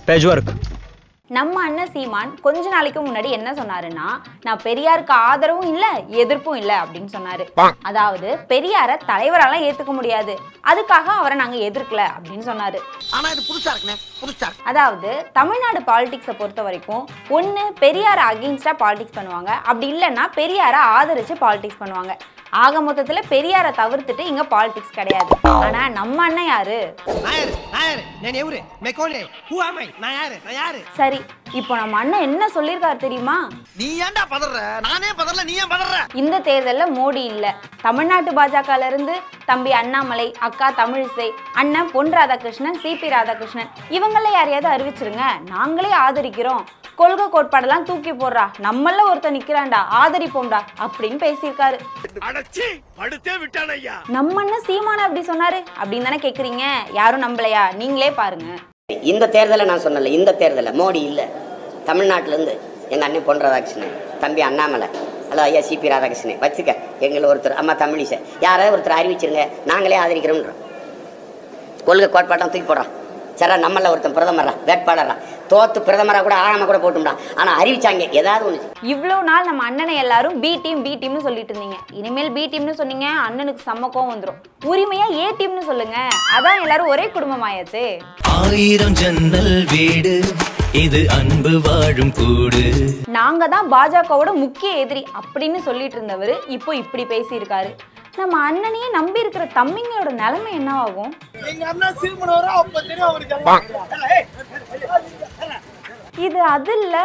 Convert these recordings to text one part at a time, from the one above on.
page work நம்ம அண்ணன் சீமான் கொஞ்ச நாளைக்கு முன்னாடி என்ன சொன்னாருன்னா நான் பெரியாருக்கு ஆதரவும் இல்ல எதிர்ப்பும் இல்ல அப்படின்னு சொன்னாரு அதாவது பெரியார தலைவராலாம் ஏத்துக்க முடியாது அதுக்காக அவரை நாங்க எதிர்க்கல அப்படின்னு சொன்னாரு ஆனா இது புதுசா இருக்குண்ணே புதுசா இருக்கு அதாவது தமிழ்நாடு பாலிடிக்ஸை பொறுத்த வரைக்கும் ஒன்று பெரியார அகெயின்ஸ்டாக பாலிடிக்ஸ் பண்ணுவாங்க அப்படி இல்லைன்னா பெரியாரை ஆதரிச்சு பாலிடிக்ஸ் பண்ணுவாங்க ஆக மொத்தத்தில் பெரியாரை தவிர்த்துட்டு இங்கே பாலிடிக்ஸ் கிடையாது ஆனால் நம்ம அண்ணன் யாரு நாயரு நாயரு நான் எவரு மெக்கோனே ஹூ ஆமை நான் யாரு நான் யாரு சரி இப்போ நம்ம அண்ணன் என்ன சொல்லியிருக்காரு தெரியுமா நீ ஏன்டா பதற நானே பதறல நீ ஏன் பதற இந்த தேர்தலில் மோடி இல்லை தமிழ்நாட்டு பாஜகல இருந்து தம்பி அண்ணாமலை அக்கா தமிழிசை அண்ணன் பொன் ராதாகிருஷ்ணன் சிபி ராதாகிருஷ்ணன் இவங்கள யாரையாவது அறிவிச்சிருங்க நாங்களே ஆதரிக்கிறோம் கொள்கை கோட்பாடெல்லாம் தூக்கி போடுறா நம்மள ஒருத்தன் நிக்கிறான்டா ஆதரிப்போம்டா அப்படின்னு பேசியிருக்காரு அடச்சி படுத்தே விட்டான் ஐயா நம்ம அண்ணன் சீமான அப்படி சொன்னாரு அப்படின்னு தானே கேக்குறீங்க யாரும் நம்பலையா நீங்களே பாருங்க இந்த தேர்தலை நான் சொன்னல இந்த தேர்தலில் மோடி இல்லை தமிழ்நாட்டிலேருந்து எங்கள் அண்ணன் பொன் ராதாகிருஷ்ணன் தம்பி அண்ணாமலை ஹலோ ஐயா சிபி ராதாகிருஷ்ணன் வச்சுக்க எங்களை ஒருத்தர் அம்மா தமிழிசை யாராவது ஒருத்தர் அறிவிச்சிருங்க நாங்களே ஆதரிக்கிறோம்ன்றோம் கொள்கை கோட்பாட்டம் தூக்கி போடுறான் சரா நம்மள ஒருத்தன் பிரதமரா வேட்பாளரா தோத்து பிரதமரா கூட ஆகாம கூட போட்டும்டா ஆனால் அறிவிச்சாங்க ஏதாவது ஒன்று இவ்வளோ நாள் நம்ம அண்ணனை எல்லாரும் பி டீம் பி டீம்னு சொல்லிட்டு இருந்தீங்க இனிமேல் பி டீம்னு சொன்னீங்க அண்ணனுக்கு செம்ம கோவம் வந்துடும் உரிமையா ஏ டீம்னு சொல்லுங்க அதான் எல்லாரும் ஒரே குடும்பம் ஆயாச்சே ஆயிரம் ஜன்னல் வீடு இது அன்பு வாழும் கூடு நாங்க தான் பாஜகவோட முக்கிய எதிரி அப்படின்னு சொல்லிட்டு இருந்தவர் இப்போ இப்படி பேசியிருக்காரு நம்ம அண்ணனையே நம்பி இருக்கிற தம்பிங்களோட நிலைமை என்னவாகும் எங்க அண்ணா சீமனவரா அப்ப தெரியும் அவருக்கு இது அது இல்ல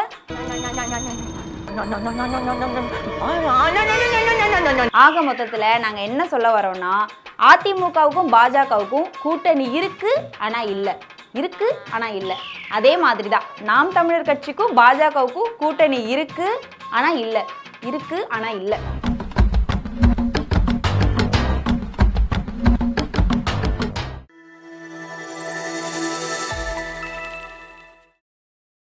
ஆக மொத்தத்துல நாங்க என்ன சொல்ல வரோம்னா அதிமுகவுக்கும் பாஜகவுக்கும் கூட்டணி இருக்கு ஆனா இல்ல இருக்கு ஆனா இல்ல அதே மாதிரி தான் நாம் தமிழர் கட்சிக்கும் பாஜகவுக்கும் கூட்டணி இருக்கு ஆனா இல்ல இருக்கு ஆனா இல்ல